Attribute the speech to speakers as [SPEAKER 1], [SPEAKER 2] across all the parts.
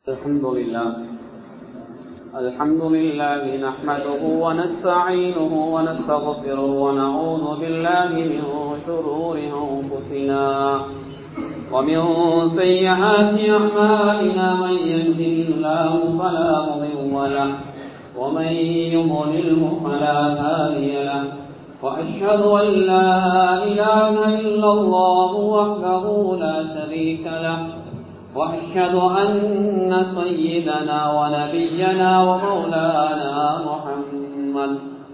[SPEAKER 1] الحمد لله الحمد لله نحمده ونستعينه ونستغفره ونعوذ بالله من شرور أنفسنا ومن سيئات أعمالنا من يهده الله فلا مضل له ومن يضلله فلا هادي له وأشهد أن لا إله إلا الله وحده لا شريك له وأشهد أن سيدنا ونبينا ومولانا محمد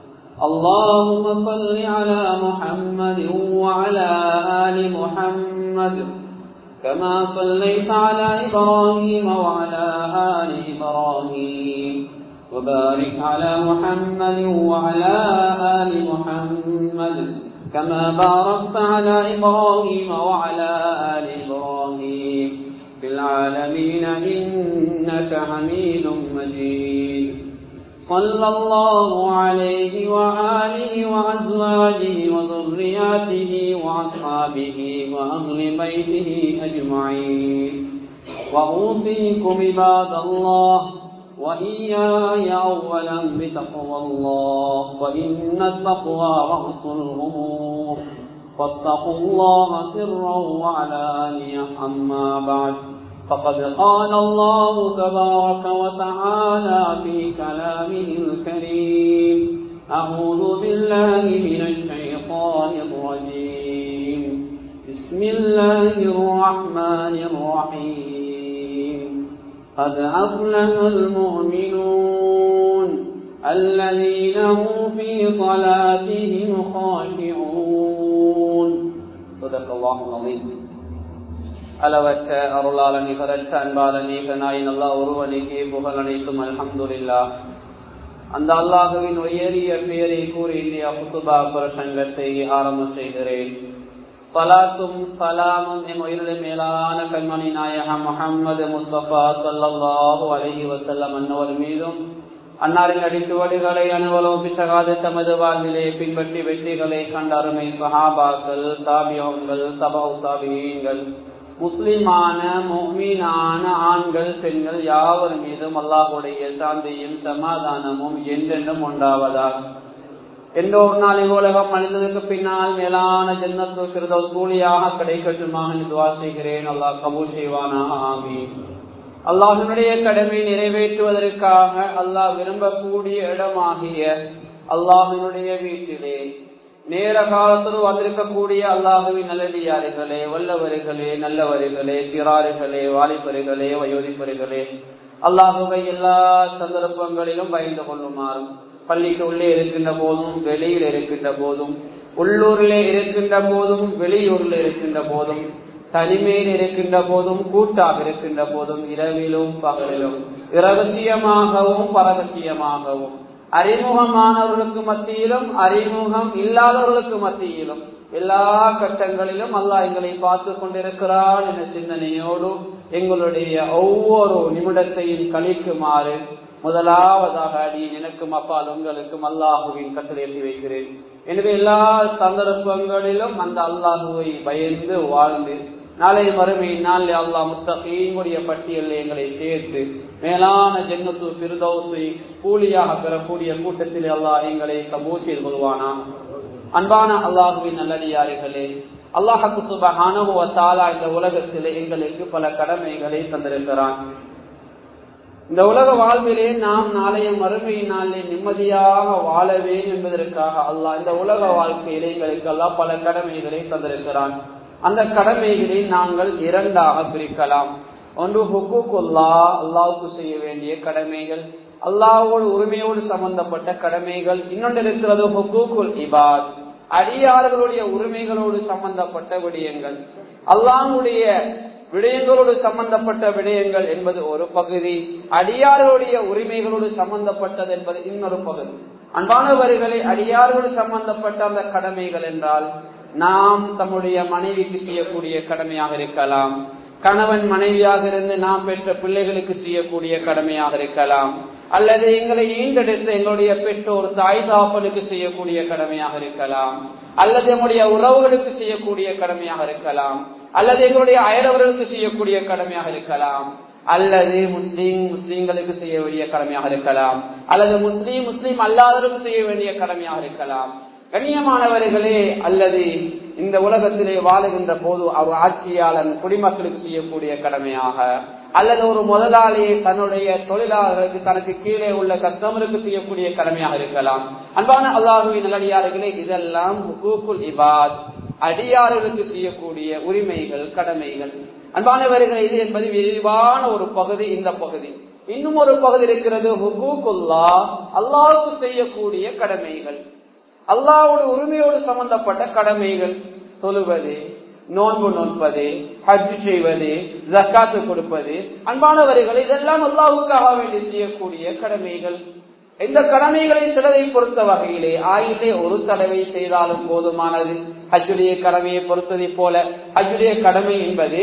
[SPEAKER 1] اللهم صل على محمد وعلى آل محمد كما صليت على إبراهيم وعلى آل إبراهيم وبارك على محمد وعلى آل محمد كما باركت على إبراهيم وعلى آل إبراهيم في العالمين إنك حميد مجيد صلى الله عليه وآله وأزواجه وذرياته وأصحابه وأهل بيته أجمعين وأوصيكم عباد الله وإياي أولا بتقوى الله وإن التقوى رأس الأمور فاتقوا الله سرا وعلانية أما بعد فقد قال الله تبارك وتعالى في كلامه الكريم أعوذ بالله من الشيطان الرجيم بسم الله الرحمن الرحيم قد أفلح المؤمنون الذين هم في صلاتهم خاشعون صدق الله العظيم அளவற்ற அருளாள நிகரற்ற அன்பாள நீகனாயின் அல்லா ஒருவனுக்கே புகழ் அனைத்தும் அல்ஹம்துல்லா அந்த அல்லாஹுவின் உயரிய பெயரை கூறி இந்திய புத்துபா பிரசங்கத்தை ஆரம்பம் செய்கிறேன் சலாத்தும் சலாமும் என் உயிரிழ மேலான கண்மணி நாயகம் முகமது முஸ்தபா சல்லாஹூ அலஹி வசல்லம் அன்னவர் மீதும் அன்னாரின் அடிச்சுவடுகளை அனுவலம் பிசகாத தமது வாழ்விலே பின்பற்றி வெற்றிகளை கண்ட அருமை சஹாபாக்கள் தாபியோங்கள் சபா தாபியங்கள் முஸ்லிமான மொமீனான ஆண்கள் பெண்கள் யாவர் மீதும் அல்லாஹுடைய சாந்தியும் சமாதானமும் என்றென்றும் உண்டாவதாக எந்த ஒரு நாள் உலகம் அழிந்ததுக்கு பின்னால் மேலான ஜன்னத்து சிறிதல் கூலியாக கிடைக்கட்டுமாக துவா செய்கிறேன் அல்லாஹ் கபூல் செய்வானாக ஆமி அல்லாஹினுடைய கடமை நிறைவேற்றுவதற்காக அல்லாஹ் விரும்பக்கூடிய இடமாகிய அல்லாஹினுடைய வீட்டிலே நேர காலத்தில் வந்திருக்கக்கூடிய அல்லாஹுவின் நல்லடியார்களே வல்லவர்களே நல்லவர்களே சிறாறுகளே வாலிபர்களே வயோதிப்பர்களே அல்லாஹுவை எல்லா சந்தர்ப்பங்களிலும் பயந்து கொள்ளுமாறும் பள்ளிக்கு உள்ளே இருக்கின்ற போதும் வெளியில் இருக்கின்ற போதும் உள்ளூரிலே இருக்கின்ற போதும் வெளியூரில் இருக்கின்ற போதும் தனிமையில் இருக்கின்ற போதும் கூட்டாக இருக்கின்ற போதும் இரவிலும் பகலிலும் இரகசியமாகவும் பரகசியமாகவும் அறிமுகமானவர்களுக்கு மத்தியிலும் அறிமுகம் இல்லாதவர்களுக்கு மத்தியிலும் எல்லா கட்டங்களிலும் அல்லாஹ் எங்களை பார்த்து கொண்டிருக்கிறான் என்ற சிந்தனையோடு எங்களுடைய ஒவ்வொரு நிமிடத்தையும் கழிக்குமாறு முதலாவதாக அடி எனக்கும் அப்பால் உங்களுக்கும் அல்லாஹுவின் கட்டளை எழுதி வைக்கிறேன் எனவே எல்லா சந்தர்ப்பங்களிலும் அந்த அல்லாஹுவை பயந்து வாழ்ந்து நாளை மறுமை நாள் அல்லாஹ் முத்தகையுடைய பட்டியலில் எங்களை சேர்த்து மேலான ஜென்னத்து பிரதோசை கூலியாக பெறக்கூடிய கூட்டத்தில் அல்லாஹ் எங்களை கபூசில் கொள்வானா அன்பான அல்லாஹுவின் நல்லடியார்களே அல்லாஹு சுபஹானுவத்தாலா இந்த உலகத்திலே எங்களுக்கு பல கடமைகளை தந்திருக்கிறான் இந்த உலக வாழ்விலே நாம் நாளைய மறுமை நாளிலே நிம்மதியாக வாழவேன் என்பதற்காக அல்லாஹ் இந்த உலக வாழ்க்கையிலே எங்களுக்கு எல்லாம் பல கடமைகளை தந்திருக்கிறான் அந்த கடமைகளை நாங்கள் இரண்டாக பிரிக்கலாம் ஒன்று ஹுக்குல்லா அல்லாவுக்கு செய்ய வேண்டிய கடமைகள் அல்லாவோடு உரிமையோடு சம்பந்தப்பட்ட கடமைகள் இன்னொன்று இருக்கிறது ஹுக்குல் இபாத் அடியார்களுடைய உரிமைகளோடு சம்பந்தப்பட்ட விடயங்கள் அல்லாவுடைய விடயங்களோடு சம்பந்தப்பட்ட விடயங்கள் என்பது ஒரு பகுதி அடியார்களுடைய உரிமைகளோடு சம்பந்தப்பட்டது என்பது இன்னொரு பகுதி அன்பானவர்களை அடியார்களோடு சம்பந்தப்பட்ட அந்த கடமைகள் என்றால் நாம் தம்முடைய மனைவிக்கு செய்யக்கூடிய கடமையாக இருக்கலாம் கணவன் மனைவியாக இருந்து நாம் பெற்ற பிள்ளைகளுக்கு செய்யக்கூடிய கடமையாக இருக்கலாம் அல்லது எங்களை ஈண்டெடுத்த எங்களுடைய பெற்றோர் தாய் தாப்பனுக்கு செய்யக்கூடிய கடமையாக இருக்கலாம் அல்லது நம்முடைய உறவுகளுக்கு செய்யக்கூடிய கடமையாக இருக்கலாம் அல்லது எங்களுடைய அயலவர்களுக்கு செய்யக்கூடிய கடமையாக இருக்கலாம் அல்லது முஸ்லீம் முஸ்லீம்களுக்கு செய்ய வேண்டிய கடமையாக இருக்கலாம் அல்லது முஸ்லீம் முஸ்லீம் அல்லாதவருக்கு செய்ய வேண்டிய கடமையாக இருக்கலாம் கண்ணியமானவர்களே அல்லது இந்த உலகத்திலே வாழுகின்ற போது அவர் ஆட்சியாளன் குடிமக்களுக்கு செய்யக்கூடிய கடமையாக அல்லது ஒரு முதலாளியை தன்னுடைய தொழிலாளர்களுக்கு தனக்கு கீழே உள்ள கஸ்டமருக்கு செய்யக்கூடிய கடமையாக இருக்கலாம் அன்பான அல்லாஹுவின் நல்லடியார்களே இதெல்லாம் ஹுகூக்குல் இபாத் அடியார்களுக்கு செய்யக்கூடிய உரிமைகள் கடமைகள் அன்பானவர்கள் இது என்பது விரிவான ஒரு பகுதி இந்த பகுதி இன்னும் ஒரு பகுதி இருக்கிறது ஹுகூக்குல்லா அல்லாவுக்கு செய்யக்கூடிய கடமைகள் அல்லாவோட உரிமையோடு சம்பந்தப்பட்ட கடமைகள் சொல்லுவது நோன்பு நோன்பது ஹஜ் செய்வது ஜக்காத்து கொடுப்பது அன்பானவர்கள் இதெல்லாம் அல்லாவுக்காக வேண்டி செய்யக்கூடிய கடமைகள் இந்த கடமைகளை சிலரை பொறுத்த வகையிலே ஆயிலே ஒரு தடவை செய்தாலும் போதுமானது ஹஜ்ஜுடைய கடமையை பொறுத்ததை போல ஹஜ்ஜுடைய கடமை என்பது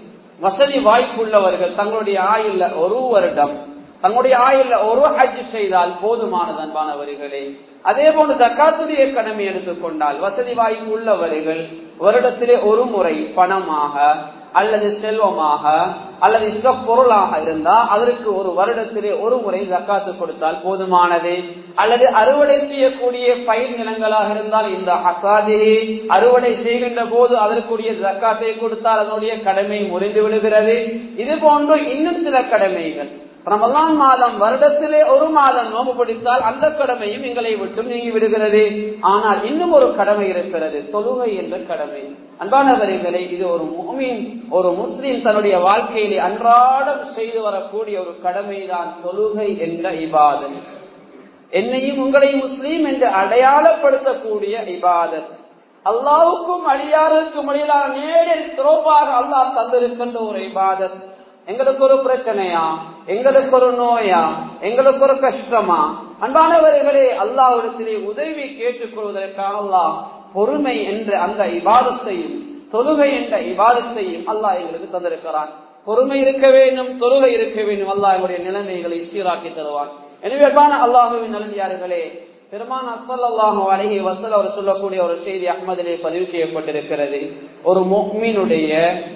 [SPEAKER 1] வசதி வாய்ப்புள்ளவர்கள் தங்களுடைய ஆயுள்ள ஒரு வருடம் தங்களுடைய ஆயுள்ள ஒரு ஹஜ் செய்தால் போதுமானது அன்பானவர்களே அதே போன்று தக்காத்துடைய கடமை எடுத்துக்கொண்டால் வசதி வாய்ப்பு உள்ளவர்கள் வருடத்திலே ஒரு முறை பணமாக அல்லது செல்வமாக அல்லது இஷ்ட பொருளாக இருந்தா அதற்கு ஒரு வருடத்திலே ஒரு முறை ஜக்காத்து கொடுத்தால் போதுமானது அல்லது அறுவடை செய்யக்கூடிய பயிர் நிலங்களாக இருந்தால் இந்த அசாதிரி அறுவடை செய்கின்ற போது அதற்குரிய ஜக்காத்தை கொடுத்தால் அதனுடைய கடமை முறிந்து விடுகிறது இது போன்று இன்னும் சில கடமைகள் ரமலான் மாதம் வருடத்திலே ஒரு மாதம் நோம்பு பிடித்தால் அந்த கடமையும் எங்களை விட்டு நீங்கி விடுகிறது ஆனால் இன்னும் ஒரு கடமை இருக்கிறது தொழுகை என்ற கடமை அன்பானவர்களை இது ஒரு முமின் ஒரு முஸ்லீம் தன்னுடைய வாழ்க்கையிலே அன்றாடம் செய்து வரக்கூடிய ஒரு கடமைதான் தொழுகை என்ற இபாதன் என்னையும் உங்களையும் முஸ்லீம் என்று அடையாளப்படுத்தக்கூடிய இபாதத் அல்லாவுக்கும் அடியாருக்கும் இடையிலான நேரில் துரோப்பாக அல்லாஹ் தந்திருக்கின்ற ஒரு இபாதத் எங்களுக்கு ஒரு பிரச்சனையா எங்களுக்கு ஒரு நோயா எங்களுக்கு ஒரு கஷ்டமா அன்பானவர்களே அல்லாவிடத்திலே உதவி கேட்டுக்கொள்வதற்கான அல்லாஹ் பொறுமை என்ற அந்த இபாதத்தையும் தொழுகை என்ற இபாதத்தையும் அல்லாஹ் எங்களுக்கு தந்திருக்கிறான் பொறுமை இருக்க வேண்டும் தொழுகை இருக்க வேண்டும் அல்லாஹ் எங்களுடைய நிலைமைகளை சீராக்கி தருவான் எனவே அல்லாஹுவின் நல்லியார்களே பெருமான் அசல்லாஹு அழகி வசல் அவர் சொல்லக்கூடிய ஒரு செய்தி அஹ்மதிலே பதிவு செய்யப்பட்டிருக்கிறது ஒரு மொஹ்மீனுடைய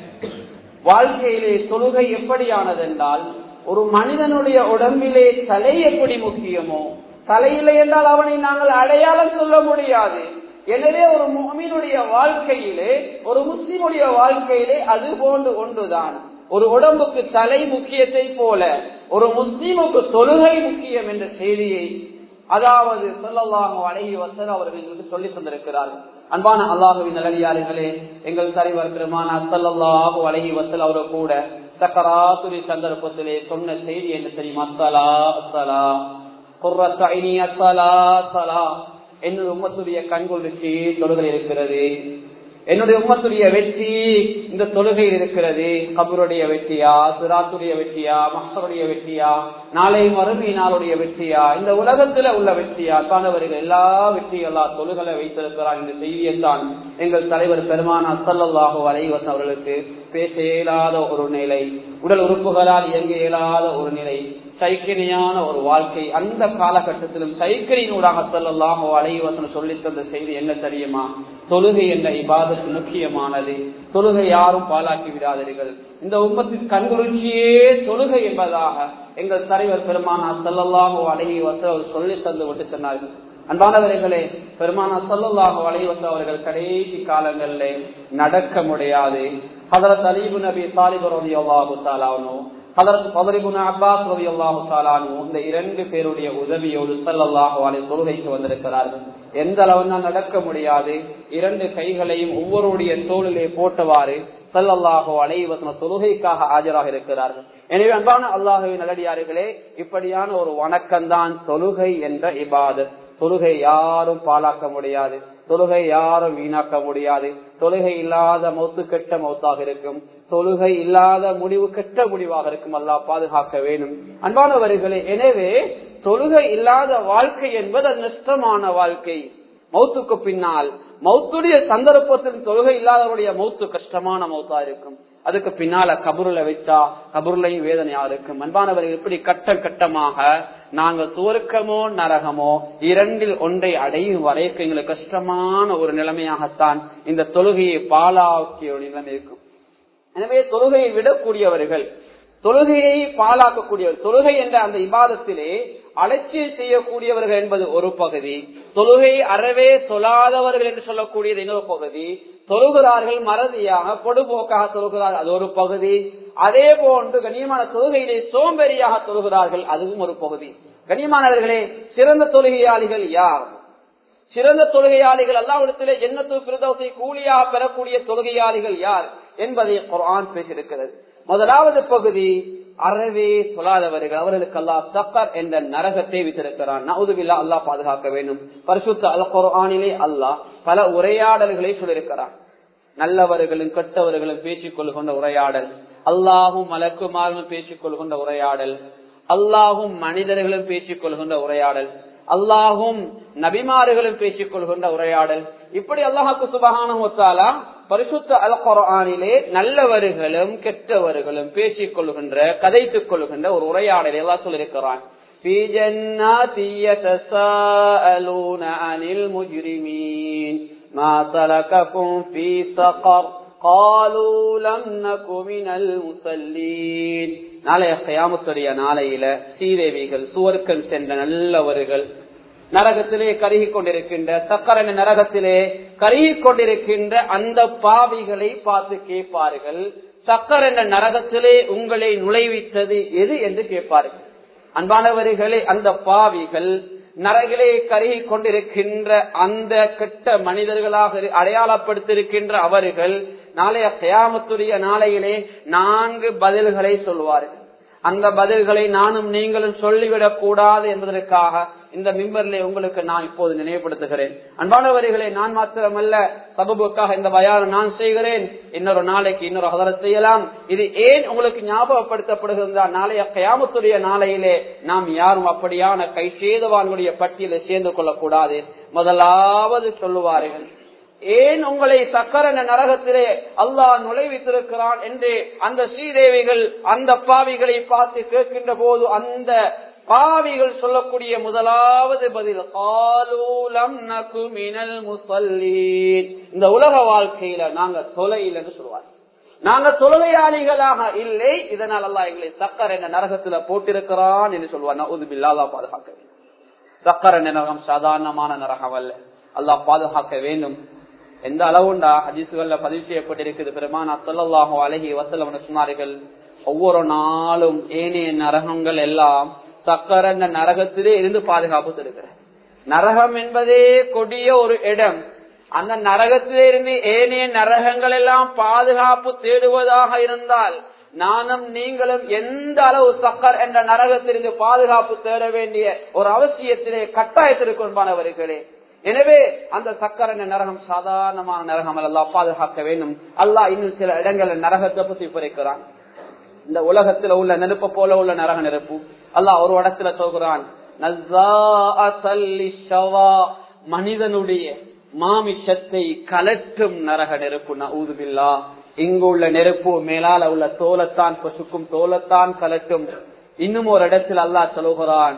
[SPEAKER 1] வாழ்க்கையிலே தொழுகை எப்படியானது என்றால் ஒரு மனிதனுடைய உடம்பிலே தலை எப்படி முக்கியமோ தலையில்லை என்றால் அவனை நாங்கள் அடையாளம் சொல்ல முடியாது எனவே ஒரு முகமீனுடைய வாழ்க்கையிலே ஒரு முஸ்லிமுடைய வாழ்க்கையிலே அது போன்று ஒன்றுதான் ஒரு உடம்புக்கு தலை முக்கியத்தை போல ஒரு முஸ்லீமுக்கு தொழுகை முக்கியம் என்ற செய்தியை அதாவது சொல்லலாக அழகி வசல் அவர்கள் எங்களுக்கு சொல்லி தந்திருக்கிறார்கள் அன்பான அல்லாஹுவின் நல்லடியார்களே எங்கள் தலைவர் பெருமான அசல்லாஹு அழகி வசல் அவர்கள் கூட சக்கராத்துரி சந்தர்ப்பத்திலே சொன்ன செய்தி என்ன தெரியுமா அசலா அசலா குர்ரத்தனி அசலா சலா என்னுடைய உம்மத்துடைய கண்கொள்ளுக்கு தொழுகை இருக்கிறது என்னுடைய உம்மத்துடைய வெற்றி இந்த தொழுகையில் இருக்கிறது கபருடைய வெற்றியா சிராத்துடைய வெற்றியா மஸ்தருடைய வெற்றியா நாளை மறுமை நாளுடைய வெற்றியா இந்த உலகத்துல உள்ள வெற்றியா காணவர்கள் எல்லா வெற்றியும் எல்லா தொழுகளை வைத்திருக்கிறார் இந்த செய்தியைத்தான் எங்கள் தலைவர் பெருமான் அசல்லாஹோ அலைவசன் அவர்களுக்கு பேச இயலாத ஒரு நிலை உடல் உறுப்புகளால் இயங்க இயலாத ஒரு நிலை சைக்கிரியான ஒரு வாழ்க்கை அந்த காலகட்டத்திலும் சைக்கிரியினூடாக சொல்லலாமோ அலைவசனம் சொல்லி தந்த செய்தி என்ன தெரியுமா தொழுகை என்ற இபாதத்து முக்கியமானது தொழுகை யாரும் பாலாக்கி விடாதீர்கள் இந்த உம்மத்தின் கண்குளிர்ச்சியே தொழுகை என்பதாக எங்கள் தலைவர் பெருமானா சல்லல்லாஹோ அழகி வச அவர் சொல்லி தந்து விட்டு சொன்னார்கள் அன்பானவர்களே பெருமானா சல்லல்லாஹோ அழகி வச அவர்கள் கடைசி காலங்களிலே நடக்க முடியாது ஹதரத் அலீபு நபி தாலிபர் அல்லாஹு தாலாவனோ ஹதரத் பதரிபுன் அப்பாஸ் ரவி அல்லாஹு தாலானு இந்த இரண்டு பேருடைய உதவியோடு சல்லல்லாஹு அலை தொழுகைக்கு வந்திருக்கிறார்கள் எந்த அளவு நடக்க முடியாது இரண்டு கைகளையும் ஒவ்வொருடைய தோளிலே போட்டவாறு சல்லல்லாஹோ அலைவசன தொழுகைக்காக ஆஜராக இருக்கிறார்கள் எனவே அன்பான அல்லாஹுவின் நல்லடியார்களே இப்படியான ஒரு வணக்கம்தான் தொழுகை என்ற இபாதத் தொழுகை யாரும் பாலாக்க முடியாது தொழுகை யாரும் வீணாக்க முடியாது தொழுகை இல்லாத மௌத்து கெட்ட மௌத்தாக இருக்கும் தொழுகை இல்லாத முடிவு கெட்ட முடிவாக இருக்கும் அல்லா பாதுகாக்க வேண்டும் அன்பானவர்களே எனவே தொழுகை இல்லாத வாழ்க்கை என்பது அது நஷ்டமான வாழ்க்கை மௌத்துக்கு பின்னால் மௌத்துடைய சந்தர்ப்பத்தில் தொழுகை இல்லாதவருடைய மௌத்து கஷ்டமான மௌத்தா இருக்கும் அதுக்கு பின்னால கபூர்ல வச்சா கபூர்லையும் வேதனையா இருக்கும் அன்பானவர்கள் இப்படி கட்டம் கட்டமாக நாங்க சுவர்க்கமோ நரகமோ இரண்டில் ஒன்றை அடையும் வரைக்கும் எங்களுக்கு கஷ்டமான ஒரு நிலைமையாகத்தான் இந்த தொழுகையை பாலாக்கிய ஒரு நிலைமை இருக்கும் எனவே தொழுகையை விடக்கூடியவர்கள் தொழுகையை பாழாக்கக்கூடியவர் தொழுகை என்ற அந்த இபாதத்திலே அலட்சியம் செய்யக்கூடியவர்கள் என்பது ஒரு பகுதி தொழுகை அறவே சொல்லாதவர்கள் என்று சொல்லக்கூடியது இன்னொரு பகுதி தொழுகிறார்கள் மறதியாக பொடுபோக்காக தொழுகிறார்கள் அது ஒரு பகுதி அதே போன்று கண்ணியமான தொழுகையிலே சோம்பேறியாக தொழுகிறார்கள் அதுவும் ஒரு பகுதி கண்ணியமானவர்களே சிறந்த தொழுகையாளிகள் யார் சிறந்த தொழுகையாளிகள் அல்லாவிடத்திலே ஜன்னத்து பிரதோசை கூலியாக பெறக்கூடிய தொழுகையாளிகள் யார் என்பதை குரான் பேசியிருக்கிறது முதலாவது பகுதி அறவே சொல்லாதவர்கள் அவர்களுக்கு அல்லா சக்கர் என்ற நரகத்தை வைத்திருக்கிறான் நவுதுபில்லா அல்லா பாதுகாக்க வேண்டும் பரிசுத்த அல் குரானிலே அல்லாஹ் பல உரையாடல்களை சொல்லியிருக்கிறான் நல்லவர்களும் கெட்டவர்களும் பேசிக் கொள்கின்ற உரையாடல் அல்லாஹும் மலக்குமாரும் பேசிக் கொள்கின்ற உரையாடல் அல்லாஹும் மனிதர்களும் பேசிக் கொள்கின்ற உரையாடல் அல்லாஹும் நபிமாறுகளும் பேசிக் கொள்கின்ற உரையாடல் இப்படி அல்லாஹாக்கு சுபகான ஒத்தாலா பரிசுத்த அல் குரானிலே நல்லவர்களும் கெட்டவர்களும் பேசிக் கொள்கின்ற கதைத்துக் கொள்கின்ற ஒரு உரையாடலை எல்லாம் சொல்லியிருக்கிறான் في جنات يتساءلون عن المجرمين ما سلككم في سقر قالوا لم نك من المصلين நாளைய கயாமத்துடைய நாளையில சீதேவிகள் சுவர்க்கம் சென்ற நல்லவர்கள் நரகத்திலே கருகி கொண்டிருக்கின்ற சக்கரன நரகத்திலே கருகி கொண்டிருக்கின்ற அந்த பாவிகளை பார்த்து கேட்பார்கள் சக்கர என்ற நரகத்திலே உங்களை நுழைவித்தது எது என்று கேட்பார்கள் அன்பானவர்களே அந்த பாவிகள் நரகிலே கருகி கொண்டிருக்கின்ற அந்த கெட்ட மனிதர்களாக அடையாளப்படுத்திருக்கின்ற அவர்கள் நாளைய கயாமத்துடைய நாளையிலே நான்கு பதில்களை சொல்வார்கள் அந்த பதில்களை நானும் நீங்களும் சொல்லிவிடக் கூடாது என்பதற்காக இந்த மிம்பரிலே உங்களுக்கு நான் இப்போது நினைவுபடுத்துகிறேன் அன்பானவர்களே நான் மாத்திரமல்ல சபபுக்காக இந்த பயானம் நான் செய்கிறேன் இன்னொரு நாளைக்கு இன்னொரு ஹதரத் செய்யலாம் இது ஏன் உங்களுக்கு ஞாபகப்படுத்தப்படுகிறதா நாளைய கயாமத்துடைய நாளையிலே நாம் யாரும் அப்படியான கை சேதவான்களுடைய பட்டியலை சேர்ந்து கொள்ளக்கூடாது முதலாவது சொல்லுவார்கள் ஏன் உங்களை சக்கரன நரகத்திலே அல்லாஹ் நுழைவித்திருக்கிறான் என்று அந்த ஸ்ரீதேவிகள் அந்த பாவிகளை பார்த்து கேட்கின்ற போது அந்த பாவிகள் சொல்லக்கூடிய முதலாவது பதில் காலூலம் நகுமினல் முசல்லீன் இந்த உலக வாழ்க்கையில நாங்க தொலையில் என்று சொல்லுவாங்க நாங்க தொழுகையாளிகளாக இல்லை இதனால் அல்லாஹ் எங்களை சக்கர் என்ற நரகத்துல போட்டிருக்கிறான் என்று சொல்லுவார் உதுபில்லாதா பாதுகாக்க வேண்டும் சக்கர நரகம் சாதாரணமான நரகம் அல்ல அல்லாஹ் பாதுகாக்க வேண்டும் எந்த அளவுண்டா ஹதீசுகள்ல பதிவு செய்யப்பட்டிருக்குது பெருமான் அத்தல்லாஹோ அழகி வசலம் சொன்னார்கள் ஒவ்வொரு நாளும் ஏனைய நரகங்கள் எல்லாம் சக்கர நரகத்திலே இருந்து பாதுகாப்பு தருகிற நரகம் என்பதே கொடிய ஒரு இடம் அந்த நரகத்திலே இருந்து ஏனைய நரகங்கள் எல்லாம் பாதுகாப்பு தேடுவதாக இருந்தால் நானும் நீங்களும் எந்த அளவு சக்கர் என்ற நரகத்திலிருந்து பாதுகாப்பு தேட வேண்டிய ஒரு அவசியத்திலே கட்டாயத்திற்குன்பானவர்களே எனவே அந்த சக்கர நரகம் சாதாரணமான நரகம் அல்ல பாதுகாக்க வேண்டும் அல்லாஹ் இன்னும் சில இடங்களில் நரகத்தை பத்தி குறைக்கிறான் இந்த உலகத்துல உள்ள நெருப்ப போல உள்ள நரக நெருப்பு அல்லாஹ் ஒரு இடத்துல சொல்கிறான் மனிதனுடைய மாமிஷத்தை கலற்றும் நரக நெருப்பு ஊதுபில்லா இங்கு உள்ள நெருப்பு மேலால உள்ள தோலத்தான் பசுக்கும் தோலத்தான் கலட்டும் இன்னும் ஒரு இடத்தில் அல்லாஹ் சொல்லுகிறான்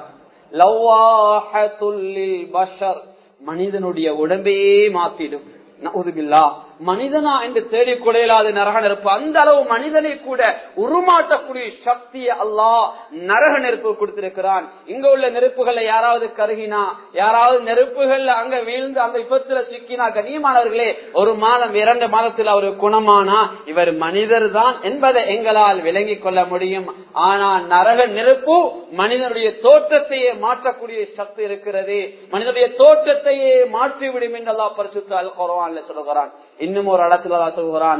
[SPEAKER 1] பஷர் மனிதனுடைய உடம்பையே மாத்திடும் நவுதுபில்லா மனிதனா என்று தேடிக் கொடையலாத நரக நெருப்பு அந்த அளவு மனிதனை கூட உருமாற்றக்கூடிய சக்தியை அல்லாஹ் நரக நெருப்பு கொடுத்திருக்கிறான் இங்க உள்ள நெருப்புகளை யாராவது கருகினா யாராவது நெருப்புகள்ல அங்க வீழ்ந்து அந்த விபத்துல சிக்கினா கண்ணியமானவர்களே ஒரு மாதம் இரண்டு மாதத்தில் அவர் குணமானா இவர் மனிதர் தான் என்பதை எங்களால் விளங்கிக் கொள்ள முடியும் ஆனா நரக நெருப்பு மனிதனுடைய தோற்றத்தையே மாற்றக்கூடிய சக்தி இருக்கிறது மனிதனுடைய தோற்றத்தையே மாற்றிவிடும் என்று அல்லா பரிசுத்த அல் குரவான்ல சொல்லுகிறான் இன்னும் ஒரு இடத்துல சொல்கிறான்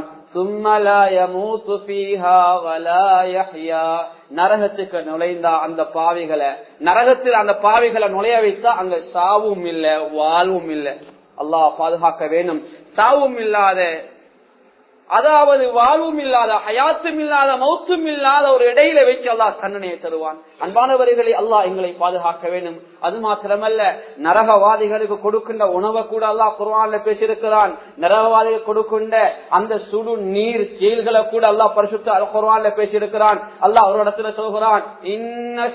[SPEAKER 1] நரகத்துக்கு நுழைந்தா அந்த பாவிகளை நரகத்தில் அந்த பாவிகளை நுழைய வைத்தா அங்க சாவும் இல்ல வாழ்வும் இல்ல அல்லாஹ் பாதுகாக்க வேணும் சாவும் இல்லாத அதாவது வாழ்வும் இல்லாத ஹயாத்தும் இல்லாத மௌத்தும் இல்லாத ஒரு இடையில வச்சு அல்லாஹ் தண்டனையை தருவான் அன்பானவர்களை அல்லாஹ் எங்களை பாதுகாக்க வேண்டும் அது மாத்திரமல்ல நரகவாதிகளுக்கு கொடுக்கின்ற உணவை கூட அல்லாஹ் குர்வான்ல பேசியிருக்கிறான் நரகவாதிகள் கொடுக்கின்ற அந்த சுடு நீர் செயல்களை கூட அல்லாஹ் பரிசுத்த குர்வான்ல பேசியிருக்கிறான் அல்லாஹ் ஒரு இடத்துல சொல்கிறான் இன்ன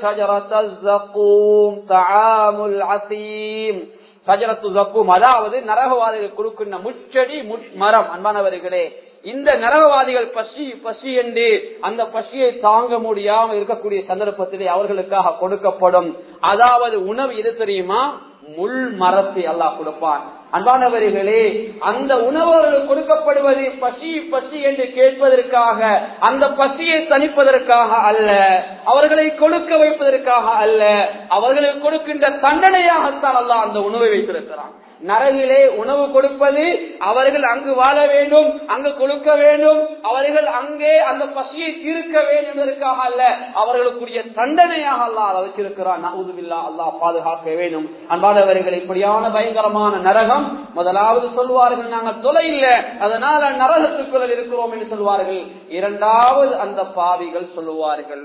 [SPEAKER 1] அசீம் சஜரத்து ஜக்கும் அதாவது நரகவாதிகள் கொடுக்கின்ற முச்செடி மரம் அன்பானவர்களே இந்த நரகவாதிகள் பசி பசி என்று அந்த பசியை தாங்க முடியாமல் இருக்கக்கூடிய சந்தர்ப்பத்திலே அவர்களுக்காக கொடுக்கப்படும் அதாவது உணவு எது தெரியுமா முள் மரத்தை அல்லாஹ் கொடுப்பான் அன்பானவர்களே அந்த உணவர்கள் கொடுக்கப்படுவது பசி பசி என்று கேட்பதற்காக அந்த பசியை தணிப்பதற்காக அல்ல அவர்களை கொடுக்க வைப்பதற்காக அல்ல அவர்களுக்கு கொடுக்கின்ற தண்டனையாகத்தான் அல்லாஹ் அந்த உணவை வைத்திருக்கிறான் நரகிலே உணவு கொடுப்பது அவர்கள் அங்கு வாழ வேண்டும் அங்கு கொடுக்க வேண்டும் அவர்கள் அங்கே அந்த பசியை தீர்க்க வேண்டும் என்பதற்காக அல்ல அவர்களுக்குரிய தண்டனையாக அல்லாஹ் அதை வச்சிருக்கிறான் நவுதுபில்லா அல்லாஹ் பாதுகாக்க வேண்டும் அன்பாதவர்கள் இப்படியான பயங்கரமான நரகம் முதலாவது சொல்வார்கள் நாங்கள் தொலை இல்ல அதனால நரகத்துக்குள்ள இருக்கிறோம் என்று சொல்வார்கள் இரண்டாவது அந்த பாவிகள் சொல்லுவார்கள்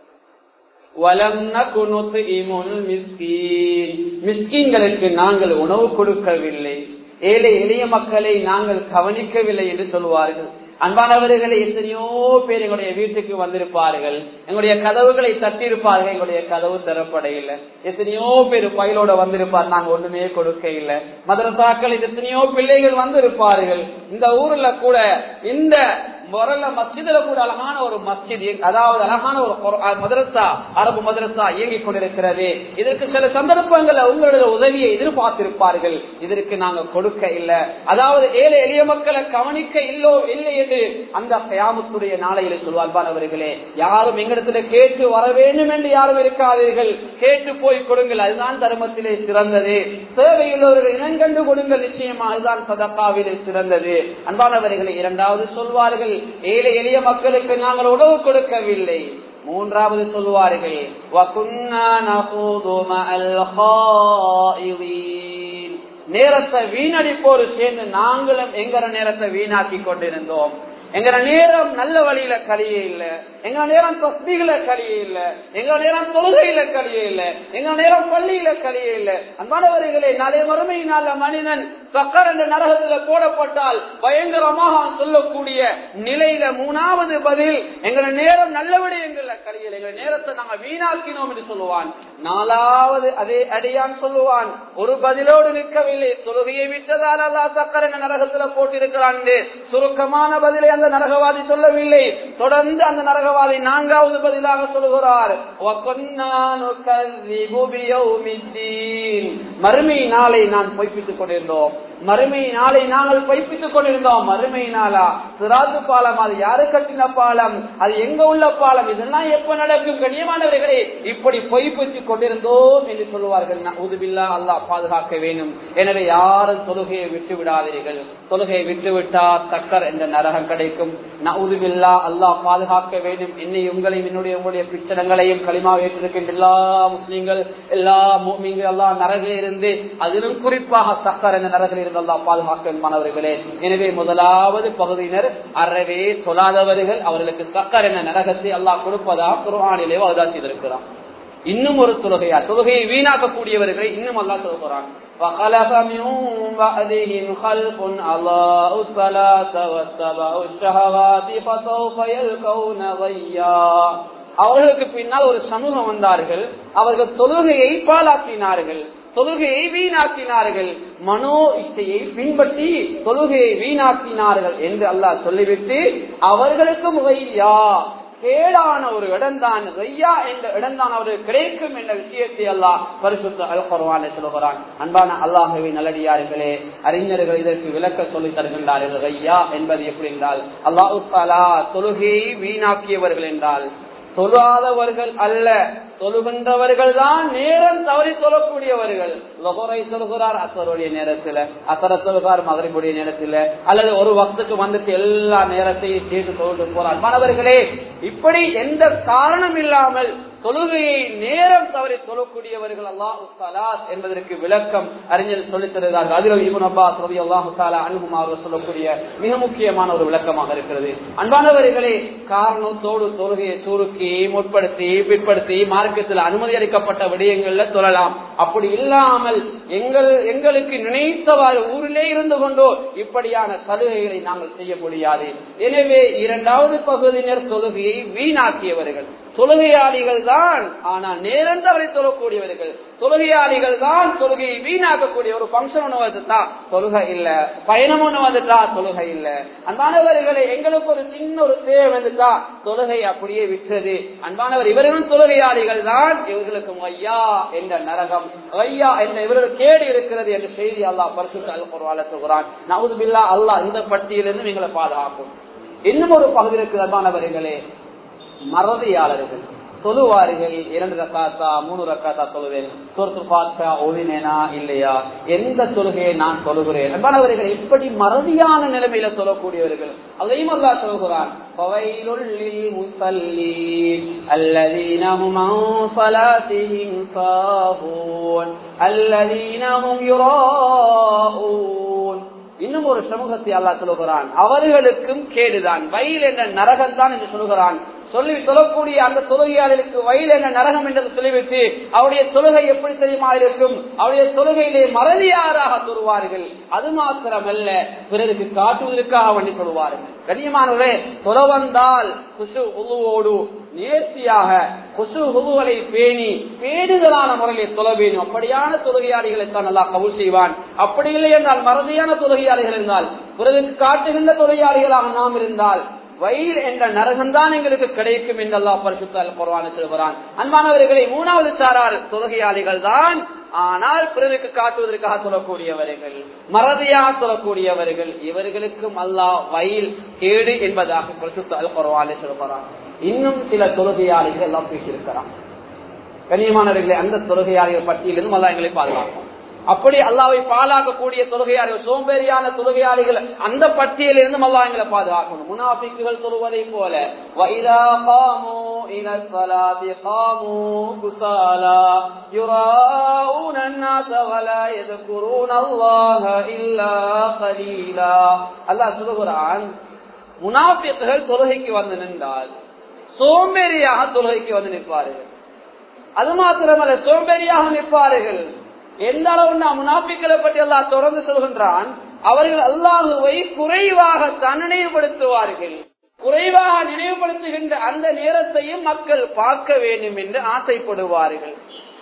[SPEAKER 1] மிஸ்கீன்களுக்கு நாங்கள் உணவு கொடுக்கவில்லை ஏழை எளிய மக்களை நாங்கள் கவனிக்கவில்லை என்று சொல்வார்கள் அன்பானவர்களை எத்தனையோ பேர் எங்களுடைய வீட்டுக்கு வந்திருப்பார்கள் எங்களுடைய கதவுகளை தட்டியிருப்பார்கள் எங்களுடைய கதவு திறப்பட இல்லை எத்தனையோ பேர் பயிலோட வந்திருப்பார் நாங்க ஒண்ணுமே கொடுக்க இல்லை மதரசாக்கள் எத்தனையோ பிள்ளைகள் வந்திருப்பார்கள் இந்த ஊர்ல கூட இந்த முரல்ல மஸ்ஜிதுல கூட அழகான ஒரு மஸ்ஜித் அதாவது அழகான ஒரு மதரசா அரபு மதரசா இயங்கிக் கொண்டிருக்கிறது இதற்கு சில சந்தர்ப்பங்கள்ல உங்களுடைய உதவியை எதிர்பார்த்திருப்பார்கள் இதற்கு நாங்க கொடுக்க இல்லை அதாவது ஏழை எளிய மக்களை கவனிக்க இல்லோ இல்லை என்று அந்த கயாமத்துடைய நாளையில சொல்வார்பானவர்களே யாரும் எங்களிடத்துல கேட்டு வர வேண்டும் என்று யாரும் இருக்காதீர்கள் கேட்டு போய் கொடுங்கள் அதுதான் தர்மத்திலே சிறந்தது தேவையுள்ளவர்கள் இனங்கண்டு கொடுங்கள் நிச்சயமா அதுதான் சதக்காவிலே சிறந்தது அன்பானவர்களை இரண்டாவது சொல்வார்கள் ஏழை எளிய மக்களுக்கு நாங்கள் உணவு கொடுக்கவில்லை மூன்றாவது சொல்வார்கள் நேரத்தை வீணடிப்போரு சேர்ந்து நாங்களும் எங்கர நேரத்தை வீணாக்கி கொண்டிருந்தோம் எங்கட நேரம் நல்ல வழியில கழிய இல்ல எங்க நேரம் தஸ்திகள கழிய இல்ல எங்க நேரம் தொழுகையில கழிய இல்ல எங்க நேரம் பள்ளியில கழிய இல்ல அன்பானவர்களே நாளைய மறுமை நாள மனிதன் சக்கர் என்ற நரகத்துல போடப்பட்டால் பயங்கரமாக சொல்லக்கூடிய நிலையில மூணாவது பதில் எங்க நேரம் நல்ல விடயங்கள்ல கழியல எங்க நேரத்தை நாங்க வீணாக்கினோம் என்று சொல்லுவான் நாலாவது அதே அடியான் சொல்லுவான் ஒரு பதிலோடு நிற்கவில்லை தொழுகையை விட்டதால் அல்லா சக்கர் என்ற நரகத்துல போட்டிருக்கிறான் சுருக்கமான பதிலை அந்த நரகவாதி சொல்லவில்லை தொடர்ந்து அந்த நரகவாதி நான்காவது பதிலாக சொல்லுகிறார் மறுமை நாளை நான் பொய்ப்பித்துக் கொண்டிருந்தோம் மறுமை நாளை நாங்கள் பொய்ப்பித்துக் கொண்டிருந்தோம் மறுமை நாளா சிராத்து பாலம் அது யாரு கட்டின பாலம் அது எங்க உள்ள பாலம் இதெல்லாம் எப்ப நடக்கும் கண்ணியமானவர்களே இப்படி பொய்ப்பித்துக் கொண்டிருந்தோம் என்று சொல்லுவார்கள் உதுபில்லா அல்லாஹ் பாதுகாக்க வேண்டும் எனவே யாரும் தொழுகையை விட்டு விடாதீர்கள் தொழுகையை விட்டுவிட்டா தக்கர் என்ற நரகம் கிடைக்கும் நவுதுபில்லா அல்லாஹ் பாதுகாக்க வேண்டும் என்னை உங்களையும் என்னுடைய உங்களுடைய பிச்சடங்களையும் களிமா ஏற்றிருக்கின்ற எல்லா முஸ்லீம்கள் எல்லா மூமிங்கள் எல்லாம் நரகில் இருந்து அதிலும் குறிப்பாக சக்கர் என்ற நரகில் இருந்து அல்லா பாதுகாக்க மாணவர்களே எனவே முதலாவது பகுதியினர் அறவே சொல்லாதவர்கள் அவர்களுக்கு சக்கர் என்ற நரகத்தை அல்லாஹ் கொடுப்பதா குர்ஆனிலே வாதா செய்திருக்கிறான் இன்னும் ஒரு தொழுகையா தொழுகையை வீணாக்கக்கூடியவர்களை இன்னும் அல்லா சொல்கிறான் فخلف من بعدهم خلف أضاءوا الصلاة واتبعوا الشهوات فسوف يلقون غيا அவர்களுக்கு பின்னால் ஒரு சமூகம் வந்தார்கள் அவர்கள் தொழுகையை பாலாக்கினார்கள் தொழுகையை வீணாக்கினார்கள் மனோ இச்சையை பின்பற்றி தொழுகையை வீணாக்கினார்கள் என்று அல்லாஹ் சொல்லிவிட்டு அவர்களுக்கு முகையா கேடான ஒரு இடம்தான் ரையா என்ற இடம்தான் அவருக்கு கிடைக்கும் என்ற விஷயத்தை அல்லாஹ் பரிசுத்த அல் குர்வானை சொல்கிறான் அன்பான அல்லாஹுவை நல்லடியார்களே அறிஞர்கள் இதற்கு விளக்க சொல்லி தருகின்றார்கள் ரையா என்பது எப்படி என்றால் அல்லாஹு தாலா தொழுகையை வீணாக்கியவர்கள் என்றால் தொழாதவர்கள் அல்ல தொழுகின்றவர்கள் தான் நேரம் தவறி தொழக்கூடியவர்கள் லொகரை சொல்கிறார் அசருடைய நேரத்துல அசர சொல்கிறார் மகரிபுடைய நேரத்துல அல்லது ஒரு வக்துக்கு வந்துட்டு எல்லா நேரத்தையும் சேர்த்து தொழுது போறார் மாணவர்களே இப்படி எந்த காரணம் இல்லாமல் தொழுகையை நேரம் தவறி தொழக்கூடியவர்கள் அல்லாஹு சலாத் என்பதற்கு விளக்கம் அறிஞர் சொல்லித் தருகிறார்கள் அதில் இபுன் அப்பாஸ் ரவி அல்லாஹு தாலா அனுகும் அவர்கள் சொல்லக்கூடிய மிக முக்கியமான ஒரு விளக்கமாக இருக்கிறது அன்பானவர்களே காரணத்தோடு தொழுகையை சுருக்கி முற்படுத்தி பிற்படுத்தி மார்க்கத்தில் அனுமதி அளிக்கப்பட்ட விடயங்கள்ல தொழலாம் அப்படி இல்லாமல் எங்கள் எங்களுக்கு நினைத்தவாறு ஊரிலே இருந்து கொண்டோ இப்படியான சலுகைகளை நாங்கள் செய்ய முடியாது எனவே இரண்டாவது பகுதியினர் தொழுகையை வீணாக்கியவர்கள் தொழுகையாளிகள் தான் ஆனால் நேரம் தவறி தொழக்கூடியவர்கள் தொழுகையாளிகள் தான் தொழுகையை வீணாக்கக்கூடிய ஒரு பங்கன் ஒண்ணு வந்துட்டா தொழுகை இல்ல பயணம் ஒண்ணு வந்துட்டா தொழுகை இல்ல அன்பானவர்களை எங்களுக்கு ஒரு சின்ன ஒரு தேவை வந்துட்டா தொழுகை அப்படியே விற்றது அன்பானவர் இவர்களும் தொழுகையாளிகள் தான் இவர்களுக்கு ஐயா என்ற நரகம் ஐயா என்ற இவர்கள் கேடு இருக்கிறது என்ற செய்தி அல்லாஹ் பரிசுத்த அல் குர்ஆன்ல சொல்கிறான் நவுது பில்லா அல்லாஹ் இந்த பட்டியலிருந்து எங்களை பாதுகாக்கும் இன்னும் ஒரு பகுதி இருக்கிற அன்பானவர்களே மறதியாளர்கள் தொழுவார்கள் இரண்டு ரக்காத்தா மூணு ரக்காத்தா தொழுவேன் சொர்த்து பார்த்தா ஓதினேனா இல்லையா எந்த தொழுகையை நான் தொழுகிறேன் அன்பானவர்கள் இப்படி மறதியான நிலைமையில தொழக்கூடியவர்கள் அதையும் அல்லா சொல்கிறான் الذين هم عن صلاتهم ساهون الذين هم يراءون இன்னும் ஒரு சமூகத்தை அல்லா சொல்லுகிறான் அவர்களுக்கும் கேடுதான் வயல் என்ற நரகம் தான் என்று சொல்லுகிறான் சொல்லி சொல்லக்கூடிய அந்த தொழுகையாளர்களுக்கு வயல் என்ற நரகம் என்று சொல்லிவிட்டு அவருடைய தொழுகை எப்படி தெரியுமா இருக்கும் அவருடைய தொழுகையிலே மறதியாராக தொழுவார்கள் அது மாத்திரமல்ல பிறருக்கு காட்டுவதற்காக வண்டி சொல்லுவார்கள் கண்ணியமானவரே தொலை வந்தால் குசு உழுவோடு நேர்த்தியாக குசு உழுவுகளை பேணி பேடுதலான முறையில் தொலை வேணும் அப்படியான தொழுகையாளிகளை தான் நல்லா கவுல் செய்வான் அப்படி இல்லை என்றால் மறதியான தொழுகையாளிகள் இருந்தால் பிறருக்கு காட்டுகின்ற தொழுகையாளிகளாக நாம் இருந்தால் வயல் என்ற நரகம்தான் எங்களுக்கு கிடைக்கும் என்று அல்லா பரிசுத்தால் குர்வான சொல்கிறான் அன்பானவர்களை மூணாவது சாரார் தொழுகையாளிகள் தான் ஆனால் பிறருக்கு காட்டுவதற்காக சொல்லக்கூடியவர்கள் மறதியாக சொல்லக்கூடியவர்கள் இவர்களுக்கும் அல்லாஹ் வயல் கேடு என்பதாக பரிசுத்தால் குர்வான சொல்கிறான் இன்னும் சில தொழுகையாளிகள் எல்லாம் பேசியிருக்கிறான் கண்ணியமானவர்களை அந்த தொழுகையாளிகள் பட்டியலிருந்து அல்லா எங்களை பாதுகாக்கும் அப்படி அல்லாவை பாலாக்கக்கூடிய தொழுகையாளிகள் சோம்பேறியான தொழுகையாளிகள் அந்த பட்டியலிருந்து அல்லா எங்களை பாதுகாக்கணும் முனாபிக்குகள் தொழுவதை போல வைதா காமு இல ஸலாத்தி காமு குசாலா யுராஊன الناس ولا يذكرون الله الا قليلا அல்லாஹ் சொல்கிறான் முனாபிக்குகள் தொழுகைக்கு வந்து நின்றால் சோம்பேறியாக தொழுகைக்கு வந்து நிற்பார்கள் அது மாத்திரமல்ல சோம்பேறியாக நிற்பார்கள் எந்த அளவு நாம் முனாபிக்களை பற்றி எல்லாம் தொடர்ந்து சொல்கின்றான் அவர்கள் அல்லாஹுவை குறைவாக நினைவுபடுத்துவார்கள் குறைவாக நினைவுபடுத்துகின்ற அந்த நேரத்தையும் மக்கள் பார்க்க வேண்டும் என்று ஆசைப்படுவார்கள்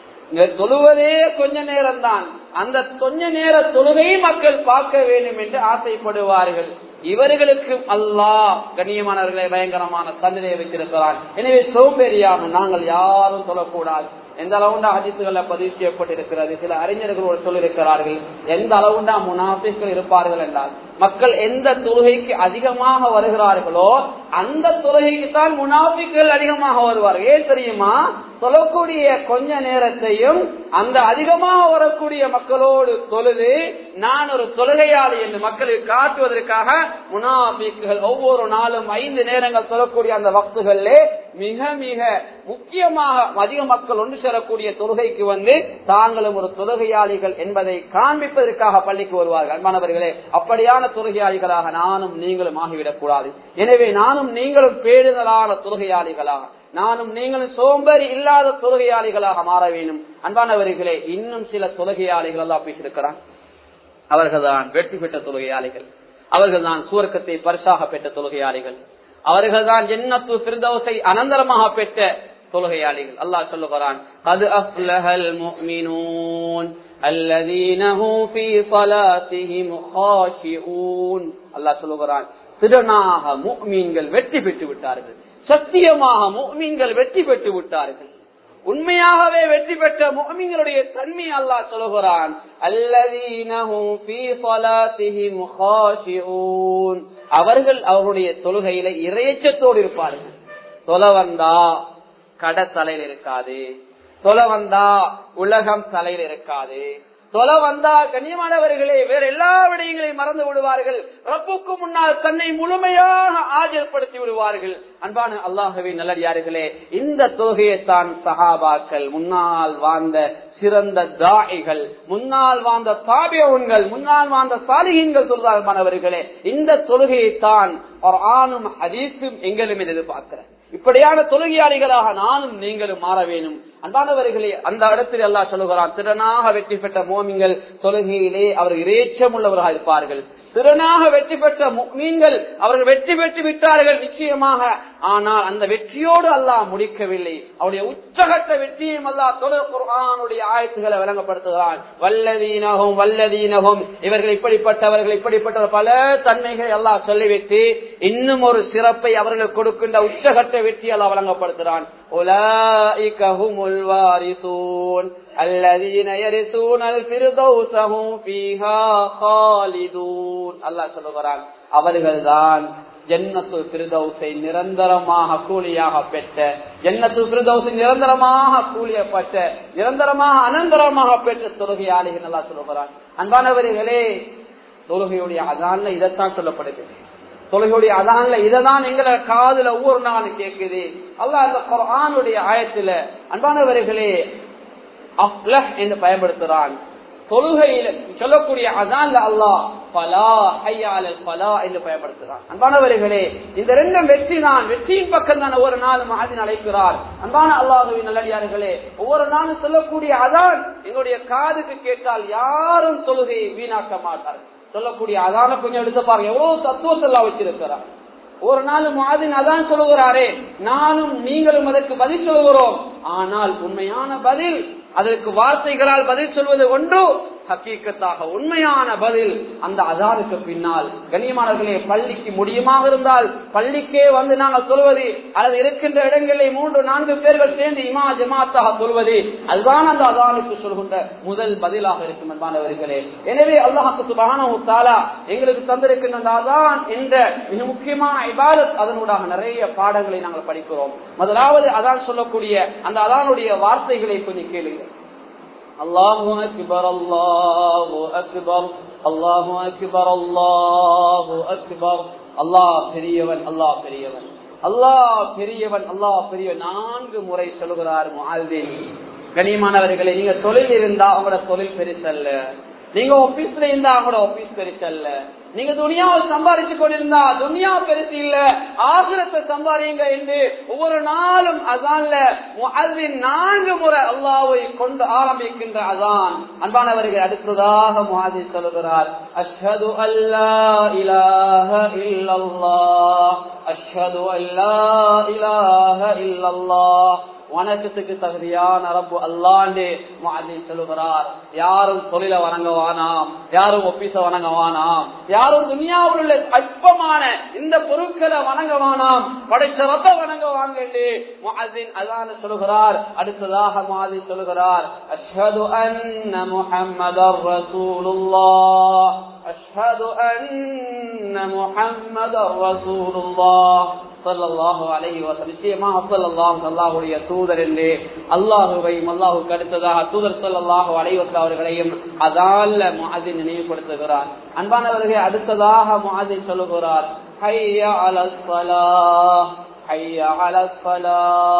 [SPEAKER 1] தொழுவதே கொஞ்ச நேரம் தான் அந்த கொஞ்ச நேர தொழுகையை மக்கள் பார்க்க வேண்டும் என்று ஆசைப்படுவார்கள் இவர்களுக்கு அல்லாஹ் கண்ணியமானவர்களை பயங்கரமான தண்டனையை வைத்திருக்கிறான் எனவே சோம்பேறியாக நாங்கள் யாரும் சொல்லக்கூடாது எந்த அளவுண்டா ஹஜித்துகளை பதிவு செய்யப்பட்டிருக்கிறது சில அறிஞர்கள் சொல்லியிருக்கிறார்கள் எந்த அளவுண்டா முனாபிஸ்கள் இருப்பார்கள் என்றால் மக்கள் எந்த தொழுகைக்கு அதிகமாக வருகிறார்களோ அந்த தொழுகைக்கு தான் முனாபிக்கள் அதிகமாக வருவார்கள் ஏன் தெரியுமா தொழக்கூடிய கொஞ்ச நேரத்தையும் அந்த அதிகமாக வரக்கூடிய மக்களோடு தொழுது நான் ஒரு தொழுகையாளி என்று மக்களுக்கு காட்டுவதற்காக முனாபிக்குகள் ஒவ்வொரு நாளும் ஐந்து நேரங்கள் தொழக்கூடிய அந்த வக்துகளிலே மிக மிக முக்கியமாக அதிக மக்கள் ஒன்று சேரக்கூடிய தொழுகைக்கு வந்து தாங்களும் ஒரு தொழுகையாளிகள் என்பதை காண்பிப்பதற்காக பள்ளிக்கு வருவார்கள் அன்பானவர்களே அப்படியான தொழுகையாளிகளாக நானும் நீங்களும் ஆகிவிடக் கூடாது எனவே நானும் நீங்களும் பேடுதலான தொழுகையாளிகளாக நானும் நீங்களும் சோம்பேறி இல்லாத தொழுகையாளிகளாக மாற வேண்டும் அன்பானவர்களே இன்னும் சில தொழுகையாளிகள் எல்லாம் பேசியிருக்கிறான் அவர்கள்தான் வெற்றி பெற்ற தொழுகையாளிகள் அவர்கள்தான் சூரக்கத்தை பரிசாக பெற்ற தொழுகையாளிகள் அவர்கள்தான் ஜென்னத்து பிரதோசை அனந்தரமாக பெற்ற தொழுகையாளிகள் அல்லாஹ் சொல்லுகிறான் அது அஃப்லஹல் முஃமினூன் الذين هم في صلاتهم خاشعون அல்லாஹ் சொல்லுகிறான் திறனாக முஃமின்கள் வெற்றி பெற்று விட்டார்கள் சத்தியமாக முஃமின்கள் வெற்றி பெற்று விட்டார்கள் உண்மையாகவே வெற்றி பெற்ற முகமிங்களுடைய தன்மை அல்லாஹ் சொல்லுகிறான் அவர்கள் அவருடைய தொழுகையில இறையச்சத்தோடு இருப்பார்கள் தொலை வந்தா கடை தலையில் இருக்காது தொலை வந்தா உலகம் தலையில் இருக்காது தொலை வந்தா கண்ணியமானவர்களே வேற எல்லா விடயங்களையும் மறந்து விடுவார்கள் ரப்புக்கு முன்னால் தன்னை முழுமையாக ஆஜர்படுத்தி விடுவார்கள் அன்பான அல்லாஹவே நல்லடியார்களே இந்த தொழுகையைத்தான் சஹாபாக்கள் முன்னால் வாழ்ந்த சிறந்த தாயிகள் முன்னால் வாழ்ந்த தாபியவன்கள் முன்னால் வாழ்ந்த சாலிகங்கள் சொல்றார்கள் மாணவர்களே இந்த தொழுகையைத்தான் ஒரு ஆணும் ஹதீஸும் எங்களும் எதிர்பார்க்கிறேன் இப்படியான தொழுகையாளிகளாக நானும் நீங்களும் மாற வேணும் அன்பானவர்களே அந்த இடத்தில் அல்லாஹ் சொல்லுகிறான் திறனாக வெற்றி பெற்ற மோமிங்கள் தொழுகையிலே அவர் இறைச்சம் உள்ளவர்களாக இருப்பார்கள் திறனாக வெற்றி பெற்ற மீன்கள் அவர்கள் வெற்றி பெற்று விட்டார்கள் நிச்சயமாக ஆனால் அந்த வெற்றியோடு அல்லாஹ் முடிக்கவில்லை அவருடைய உச்சகட்ட வெற்றியும் அல்லாஹ் தொடர் குர்ஆனுடைய ஆயத்துக்களை விளங்கப்படுத்துகிறான் வல்லதீனகும் வல்லதீனகும் இவர்கள் இப்படிப்பட்டவர்கள் இப்படிப்பட்ட பல தன்மைகளை அல்லாஹ் சொல்லிவிட்டு இன்னும் ஒரு சிறப்பை அவர்கள் கொடுக்கின்ற உச்சகட்ட வெற்றி அல்லாஹ் வழங்கப்படுத்துகிறான் أولئك هم الوارثون الذين يرثون الفردوس هم فيها خالدون الله சொல்லுகிறான் அவர்கள்தான் ஜன்னத்து பிரதௌசை நிரந்தரமாக கூலியாக பெற்ற ஜன்னத்து பிரதௌசை நிரந்தரமாக கூலியப்பட்ட நிரந்தரமாக அனந்தரமாக பெற்ற தொழுகையாளிகள் நல்லா சொல்லுகிறான் அன்பானவர்களே தொழுகையுடைய அதான்ல இதைத்தான் சொல்லப்படுகிறது தொழுகையுடைய அதான்ல இததான் எங்களை காதுல ஒவ்வொரு நாளும் கேட்குது அல்லாஹ் அந்த குர்ஆனுடைய ஆயத்துல அன்பானவர்களே அஃப்லஹ் என்று பயன்படுத்துறான் தொழுகையில சொல்லக்கூடிய அதான்ல அல்லாஹ் பலா ஹையாலல் பலா என்று பயன்படுத்துகிறான் அன்பானவர்களே இந்த ரெண்டும் வெற்றி தான் வெற்றியின் பக்கம் தான் ஒவ்வொரு நாளும் ஆதின் அழைக்கிறார் அன்பான அல்லாஹுவின் நல்லடியார்களே ஒவ்வொரு நாளும் சொல்லக்கூடிய அதான் எங்களுடைய காதுக்கு கேட்டால் யாரும் தொழுகையை வீணாக்க மாட்டார்கள் சொல்லக்கூடிய அதான கொஞ்சம் எடுத்து பாருங்க எவ்வளவு தத்துவத்தை எல்லாம் வச்சிருக்கிறார் ஒரு நாள் மாதின் அதான் சொல்லுகிறாரே நானும் நீங்களும் அதற்கு பதில் சொல்லுகிறோம் ஆனால் உண்மையான பதில் அதற்கு வார்த்தைகளால் பதில் சொல்வது ஒன்று ஹக்கீக்கத்தாக உண்மையான பதில் அந்த அதானுக்கு பின்னால் கண்ணியமானவர்களே பள்ளிக்கு முடியுமாக இருந்தால் பள்ளிக்கே வந்து நாங்கள் சொல்வது அல்லது இருக்கின்ற இடங்களில் மூன்று நான்கு பேர்கள் சேர்ந்து இமா ஜமாத்தாக சொல்வது அதுதான் அந்த அதானுக்கு சொல்கின்ற முதல் பதிலாக இருக்கும் என்பானவர்களே எனவே அல்லாஹுக்கு சுபகான தாலா எங்களுக்கு தந்திருக்கின்ற அந்த அதான் என்ற மிக முக்கியமான இபாதத் அதனூடாக நிறைய பாடங்களை நாங்கள் படிக்கிறோம் முதலாவது அதான் சொல்லக்கூடிய அந்த அதானுடைய வார்த்தைகளை கொஞ்சம் கேளுங்க الله أكبر الله أكبر الله أكبر الله أكبر الله பெரியவன் அல்லாஹ் பெரியவன் அல்லாஹ் பெரியவன் அல்லாஹ் பெரியவன் நான்கு முறை சொல்கிறார் முஆல்தீன் கனியமானவர்களே நீங்க தொழில் இருந்தா அவங்களோட தொழில் பெருசல்ல நீங்க ஆபீஸ்ல இருந்தா அவங்களோட ஆபீஸ் பெருசல்ல நீங்க துணியாவை சம்பாதிச்சு கொண்டிருந்தா துனியா பெருசு இல்ல ஆசிரத்தை சம்பாதிங்க என்று ஒவ்வொரு நாளும் அதான்ல முஅல்லின் நான்கு முறை அல்லாவை கொண்டு ஆரம்பிக்கின்ற அதான் அன்பானவர்கள் அடுத்ததாக முஹாதி சொல்லுகிறார் அஷ்ஹது அல்லா இலாஹ இல்லல்லாஹ் அஷ்ஹது அல்லா இலாஹ இல்லல்லாஹ் வணக்கத்துக்கு தகுதியான ரப்பு அல்லாண்டே மாதிரி சொல்லுகிறார் யாரும் தொழில வணங்குவானாம் யாரும் ஒப்பீச வணங்குவானாம் யாரும் துனியாவில் உள்ள அற்பமான இந்த பொருட்களை வணங்குவானாம் படைச்ச ரப்ப வணங்குவாங்க என்று முஅத்தின் அதான சொல்லுகிறார் அடுத்ததாக மாதிரி சொல்லுகிறார் அஷ்ஹது அன்ன முஹம்மதர் ரசூலுல்லாஹ் அஷ்ஹது அன்ன முஹம்மதர் ரசூலுல்லாஹ் சல்லாஹு அலஹி வசம் நிச்சயமாக சொல்லலாம் அல்லாஹுடைய தூதர் என்று அல்லாஹுவையும் அல்லாஹுக்கு அடுத்ததாக தூதர் சொல்லல்லாஹு அலைவச அவர்களையும் அதால மாதிரி நினைவுபடுத்துகிறார் அன்பானவர்களே அடுத்ததாக மாதிரி சொல்லுகிறார் ஹையா அலஸ்வலா ஹையா அலஸ்வலா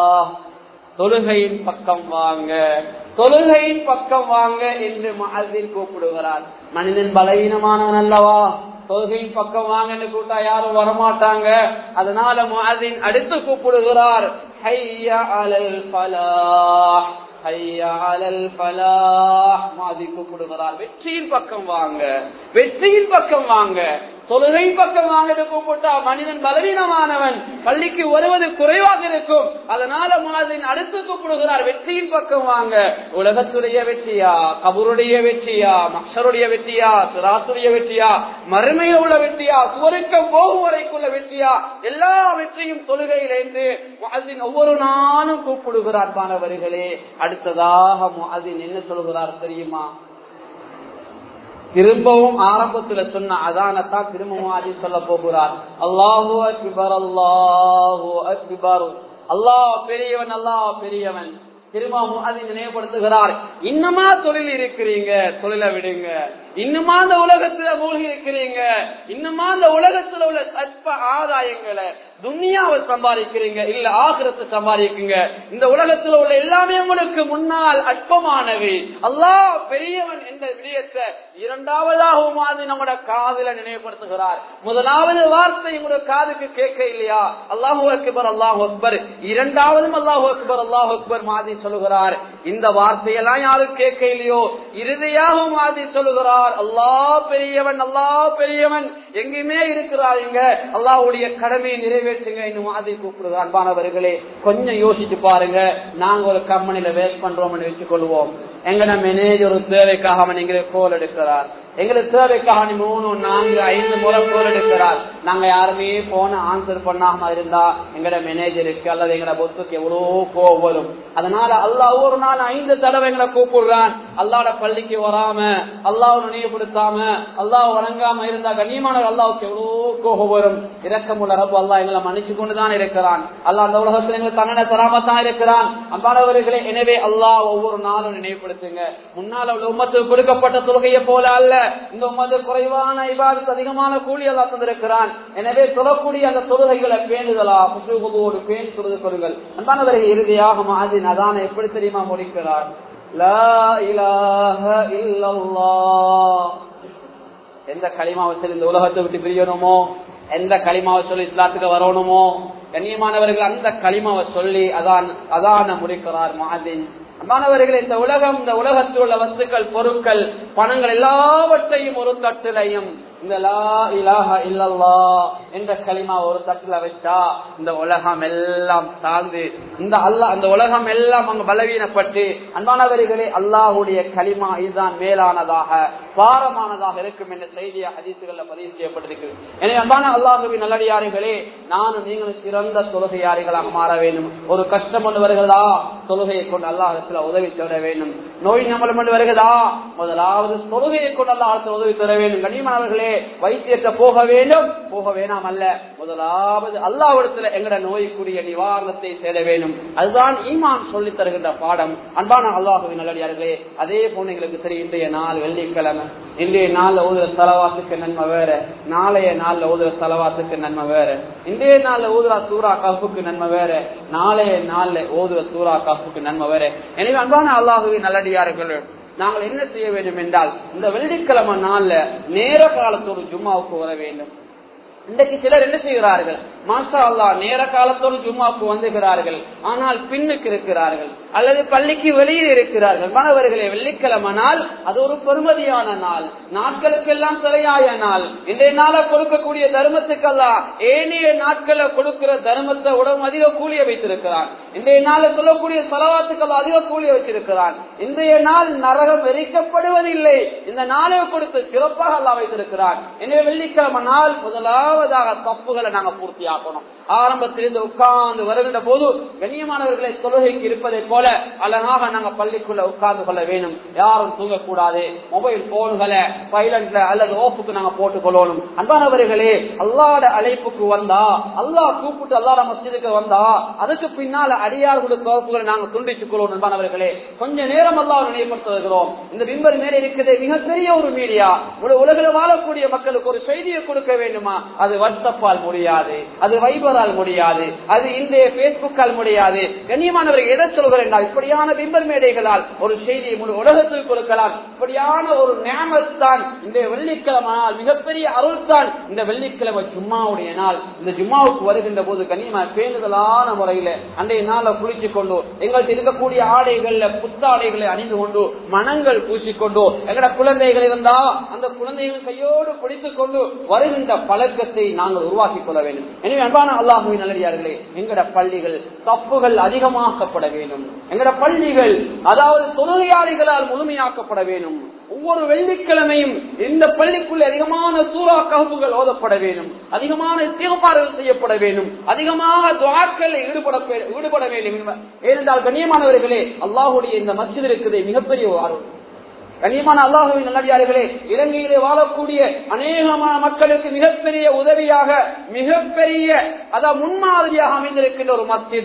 [SPEAKER 1] தொழுகையின் பக்கம் வாங்க தொழுகையின் பக்கம் வாங்க என்று மஹின் கூப்பிடுகிறார் மனிதன் பலவீனமானவன் அல்லவா தொழுகையின் பக்கம் வாங்கன்னு கூட்டா யாரும் வரமாட்டாங்க அதனால மாதின் அடுத்து கூப்பிடுகிறார் ஹையா அலல் ஃபலாஹ் ஹையா அலல் ஃபலாஹ் மாதிரி கூப்பிடுகிறார் வெற்றியின் பக்கம் வாங்க வெற்றியின் பக்கம் வாங்க தொழுகை பக்கம் வாங்கிட்டு கூப்பிட்டா மனிதன் பலவீனமானவன் பள்ளிக்கு வருவது குறைவாக இருக்கும் அதனால மாதின் அடுத்து கூப்பிடுகிறார் வெற்றியின் பக்கம் வாங்க உலகத்துடைய வெற்றியா கபருடைய வெற்றியா மக்சருடைய வெற்றியா சிராத்துடைய வெற்றியா மறுமையில் உள்ள வெற்றியா சுவருக்கம் போகும் வரைக்குள்ள வெற்றியா எல்லா வெற்றியும் தொழுகையிலிருந்து மாதின் ஒவ்வொரு நாளும் கூப்பிடுகிறார் மாணவர்களே அடுத்ததாக மாதின் என்ன சொல்கிறார் தெரியுமா திரும்பவும் ஆரம்பத்துல சொன்ன அதானத்தான் திரும்பவும் ஆதி சொல்ல போகிறார் அல்லாஹு அக்பர் அல்லாஹு அக்பர் அல்லாஹ் பெரியவன் அல்லாஹ் பெரியவன் திரும்பவும் அதை நினைவுபடுத்துகிறார் இன்னமா தொழில் இருக்கிறீங்க தொழிலை விடுங்க இன்னுமா அந்த உலகத்துல மூழ்கி இருக்கிறீங்க இன்னுமா அந்த உலகத்துல உள்ள சற்ப ஆதாயங்களை துன்யாவை சம்பாதிக்கிறீங்க இல்ல ஆகிரத்தை சம்பாதிக்குங்க இந்த உலகத்துல உள்ள எல்லாமே உங்களுக்கு முன்னால் அற்பமானவை அல்லாஹ் பெரியவன் என்ற விடயத்தை இரண்டாவதாகவும் அது நம்முடைய காதுல நினைவுபடுத்துகிறார் முதலாவது வார்த்தை உங்களோட காதுக்கு கேட்க இல்லையா அல்லாஹூ அக்பர் அல்லாஹ் அக்பர் இரண்டாவதும் அல்லாஹூ அக்பர் அல்லாஹ் அக்பர் மாதிரி சொல்லுகிறார் இந்த வார்த்தையெல்லாம் யாரும் கேட்க இல்லையோ இறுதியாகவும் மாதிரி சொல்லுகிறார் அல்லாஹ் பெரியவன் அல்லாஹ் பெரியவன் எங்கேயுமே இருக்கிறாருங்க அல்லாஹ்வுடைய கடமையை நிறைவேற்றுங்க இன்னும் மாதிரி கூப்பிடுகிறார் அன்பானவர்களே கொஞ்சம் யோசிச்சு பாருங்க நாங்க ஒரு கம்பெனில வேஸ்ட் பண்றோம்னு வச்சுக்கொள்வோம் எங்கட மேனேஜர் ஒரு தேவைக்காக அவன் எங்களுக்கு கோல் எடுக்கிறார் எங்களுக்கு தேவைக்காக நீ மூணு நான்கு ஐந்து முறை கோல் எடுக்கிறார் நாங்க யாருமே போன ஆன்சர் பண்ணாம இருந்தா எங்கட மேனேஜருக்கு அல்லது எங்கட பொத்துக்கு எவ்வளவு கோவம் வரும் அதனால அல்லாஹ் ஒரு நாள் ஐந்து தடவை எங்களை கூப்பிடுறான் அல்லாட பள்ளிக்கு வராம அல்லாஹ் நினைவுபடுத்தாம அல்லாஹ் வணங்காம இருந்தா கண்ணியமான அல்லாவுக்கு எவ்வளவு கோபம் வரும் இரக்கமுள்ள ரப்பு அல்லாஹ் எங்களை மன்னிச்சு கொண்டுதான் இருக்கிறான் அல்லாஹ் அந்த உலகத்தில் எங்களுக்கு தண்டனை தராமத்தான் இருக்கிறான் அம்பானவர்களே எனவே அல்லாஹ் ஒவ்வொரு நாளும் நினைவுபடுத்துங்க முன்னால் உள்ள உம்மத்துக்கு கொடுக்கப்பட்ட தொழுகையை போல அல்ல இந்த உம்மது குறைவான இபாதத்து அதிகமான கூலி அல்லா தந்திருக்கிறான் எனவே சொல்லக்கூடிய அந்த தொழுகைகளை பேணுதலா முசுகுவோடு பேணி தொழுது கொள்ளுங்கள் அன்பானவர்கள் இறுதியாக மாதின் அதான எப்படி தெரியுமா முடிக்கிறார் லா இலாஹ இல்லல்லாஹ் எந்த களிமாவை சொல்லி இந்த உலகத்தை விட்டு பிரியணுமோ எந்த களிமாவை சொல்லி இஸ்லாத்துக்கு வரணுமோ கண்ணியமானவர்கள் அந்த களிமாவை சொல்லி அதான் அதான முடிக்கிறார் மாதின் மாணவர்கள் இந்த உலகம் இந்த உலகத்தில் உள்ள வஸ்துக்கள் பொருட்கள் பணங்கள் எல்லாவற்றையும் ஒரு தட்டிலையும் இந்த லா இலாஹ இல்லல்லா என்ற களிமா ஒரு தட்டுல வச்சா இந்த உலகம் எல்லாம் சார்ந்து இந்த அல்லா அந்த உலகம் எல்லாம் அங்கு பலவீனப்பட்டு அன்பானவர்களே அல்லாஹுடைய களிமா இதுதான் மேலானதாக பாரமானதாக இருக்கும் என்ற செய்தியை அதிர்ச்சிகள்ல பதிவு செய்யப்பட்டிருக்கிறது எனவே அன்பான அல்லாஹுவின் நல்லடியார்களே நானும் நீங்களும் சிறந்த தொழுகையாளிகளாக மாற வேண்டும் ஒரு கஷ்டம் கொண்டு வருகிறதா தொழுகையை கொண்டு அல்லாஹத்துல உதவி தர வேண்டும் நோய் நம்மளும் கொண்டு வருகிறதா முதலாவது தொழுகையை கொண்டு அல்லாஹத்துல உதவி தர வேண்டும் கண்ணியமானவர்களே வைத்தியத்தை போக வேண்டும் போக வேணாம் அல்ல முதலாவது அல்லாவிடத்துல எங்கட நோய்க்குரிய நிவாரணத்தை தேட வேண்டும் அதுதான் ஈமான் சொல்லி தருகின்ற பாடம் அன்பான அல்லாஹுவின் நல்லடியார்களே அதே போல எங்களுக்கு தெரியும் இன்றைய நாள் வெள்ளிக்கிழமை இன்றைய நாள்ல ஊதுற தலவாத்துக்கு நன்மை வேற நாளைய நாள்ல ஊதுற தலவாத்துக்கு நன்மை வேற இன்றைய நாள்ல ஊதுற சூறா கஃபுக்கு நன்மை வேற நாளைய நாள்ல ஓதுற சூறா கஃபுக்கு நன்மை வேற எனவே அன்பான அல்லாஹுவின் நல்லடியார்கள் நாங்கள் என்ன செய்ய வேண்டும் என்றால் இந்த வெள்ளிக்கிழமை நாள்ல நேர காலத்தோடு ஜும்மாவுக்கு வர வேண்டும் இன்றைக்கு சிலர் என்ன செய்கிறார்கள் மாஷா அல்லா நேர காலத்தோடு ஜும்மாவுக்கு வந்துகிறார்கள் ஆனால் பின்னுக்கு இருக்கிறார்கள் அல்லது பள்ளிக்கு வெளியில் இருக்கிறார்கள் மாணவர்களே வெள்ளிக்கிழமை நாள் அது ஒரு பெருமதியான நாள் நாட்களுக்கெல்லாம் சிலையாய நாள் இன்றைய நாள கொடுக்கக்கூடிய தர்மத்துக்கெல்லாம் ஏனைய நாட்களை கொடுக்கிற தர்மத்தை உடம்பு அதிக கூலிய வைத்திருக்கிறான் இன்றைய நாள சொல்லக்கூடிய செலவாத்துக்கள் அதிக கூலிய வச்சிருக்கிறான் இன்றைய நாள் நரகம் எரிக்கப்படுவதில்லை இந்த நாளை கொடுத்து சிறப்பாக அல்லா வைத்திருக்கிறான் எனவே வெள்ளிக்கிழமை நாள் முதலாவதாக தப்புகளை நாங்க பூர்த்தி ஆக்கணும் ஆரம்பத்தில் இருந்து உட்கார்ந்து வருகின்ற போது கண்ணியமானவர்களை தொழுகைக்கு இருப்பதை போல அழகாக நாங்க பள்ளிக்குள்ள உட்கார்ந்து கொள்ள வேணும் யாரும் தூங்கக்கூடாது மொபைல் போன்களை சைலண்ட்ல அல்லது ஓப்புக்கு நாங்க போட்டுக் கொள்ளணும் அன்பானவர்களே அல்லாட அழைப்புக்கு வந்தா அல்லாஹ் கூப்பிட்டு அல்லாட மசிதுக்கு வந்தா அதுக்கு பின்னால அடியார்களுடைய கோப்புகளை நாங்க துண்டிச்சுக் கொள்ளணும் அன்பானவர்களே கொஞ்ச நேரம் அல்லாஹ் நினைவுபடுத்துகிறோம் இந்த பிம்பர் மேலே இருக்குது மிகப்பெரிய ஒரு மீடியா உலகில் வாழக்கூடிய மக்களுக்கு ஒரு செய்தியை கொடுக்க வேண்டுமா அது வாட்ஸ்அப்பால் முடியாது அது வைபரால் முடியாது அது இன்றைய பேஸ்புக்கால் முடியாது கண்ணியமானவர்கள் எதை சொல்கிறேன் இப்படியான பிம்பர் மேடைகளால் ஒரு செய்தியை முழு உலகத்தில் கொடுக்கலாம் இப்படியான ஒரு நேமஸ் தான் இந்த வெள்ளிக்கிழமை நாள் மிகப்பெரிய அருள் தான் இந்த வெள்ளிக்கிழமை ஜும்மாவுடைய நாள் இந்த ஜும்மாவுக்கு வருகின்ற போது கண்ணியமா பேணுதலான முறையில அன்றைய நாள குளிச்சு கொண்டு எங்கள்கிட்ட இருக்கக்கூடிய ஆடைகள்ல புத்த ஆடைகளை அணிந்து கொண்டு மனங்கள் பூசிக்கொண்டு எங்கட குழந்தைகள் இருந்தா அந்த குழந்தைகள் கையோடு பிடித்துக் கொண்டு வருகின்ற பழக்கத்தை நாங்கள் உருவாக்கிக் கொள்ள வேண்டும் எனவே அன்பான அல்லாஹுவின் நல்லடியார்களே எங்கட பள்ளிகள் தப்புகள் அதிகமாக்கப்பட வேண்டும் எங்கட பள்ளிகள் அதாவது தொழுகையாளிகளால் முழுமையாக்கப்பட வேண்டும் ஒவ்வொரு வெள்ளிக்கிழமையும் இந்த பள்ளிக்குள்ள அதிகமான சூறா ககுப்புகள் ஓதப்பட வேண்டும் அதிகமான தீர்மானங்கள் செய்யப்பட வேண்டும் அதிகமாக துவாக்கள் ஈடுபட ஈடுபட வேண்டும் ஏனென்றால் கண்ணியமானவர்களே அல்லாஹுடைய இந்த மஸ்ஜித் இருக்குது மிகப்பெரிய அருள் கண்ணியமான அல்லாஹுவின் நல்லடியார்களே இலங்கையிலே வாழக்கூடிய அநேகமான மக்களுக்கு மிகப்பெரிய உதவியாக மிகப்பெரிய அதாவது முன்மாதிரியாக அமைந்திருக்கின்ற ஒரு மஸ்ஜிது